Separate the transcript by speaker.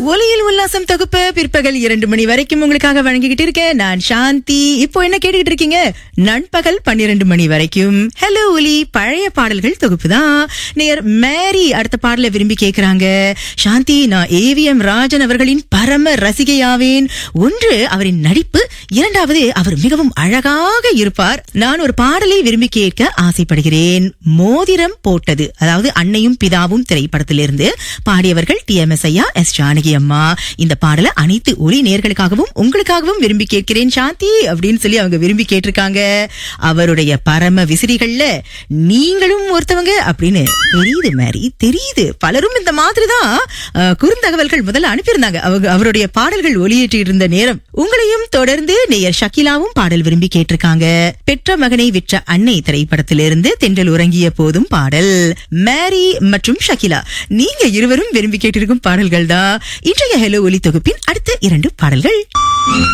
Speaker 1: ஒலியில் உல்லாசம் தொகுப்பு பிற்பகல் இரண்டு மணி வரைக்கும் உங்களுக்காக வழங்கிக்கிட்டு இருக்கேன் நான் சாந்தி இப்போ என்ன கேட்டுக்கிட்டு இருக்கீங்க நண்பகல் பன்னிரண்டு மணி வரைக்கும் ஹலோ ஒலி பழைய பாடல்கள் தொகுப்பு தான் நேர் மேரி அடுத்த பாடலை விரும்பி கேக்குறாங்க சாந்தி நான் ஏவிஎம் ராஜன் அவர்களின் பரம ரசிகையாவேன் ஒன்று அவரின் நடிப்பு இரண்டாவது அவர் மிகவும் அழகாக இருப்பார் நான் ஒரு பாடலை விரும்பி கேட்க ஆசைப்படுகிறேன் மோதிரம் போட்டது அதாவது அன்னையும் பிதாவும் திரைப்படத்திலிருந்து பாடியவர்கள் டி எம் எஸ் ஐயா எஸ் ஜானகி அம்மா இந்த பாடலை அனைத்து ஒளி நேர்களுக்காகவும் உங்களுக்காகவும் விரும்பி கேட்கிறேன் சாந்தி அப்படின்னு சொல்லி அவங்க விரும்பி கேட்டிருக்காங்க அவருடைய பரம விசிறிகள்ல நீங்களும் ஒருத்தவங்க அப்படின்னு தெரியுது மேரி தெரியுது பலரும் இந்த மாதிரிதான் அஹ், குறுந்தகவல்கள் முதல்ல அனுப்பியிருந்தாங்க அவங்க அவருடைய பாடல்கள் ஒளியேற்றி இருந்த நேரம் உங்களையும் தொடர்ந்து நேயர் ஷக்கிலாவும் பாடல் விரும்பி கேட்டிருக்காங்க பெற்ற மகனை விற்ற அன்னை திரைப்படத்திலிருந்து தென்றல் உறங்கிய போதும் பாடல் மேரி மற்றும் ஷக்கிலா நீங்க இருவரும் விரும்பி கேட்டிருக்கும் பாடல்கள் தான் இன்றைய ஹலோ ஒலி தொகுப்பின் அடுத்த இரண்டு பாடல்கள்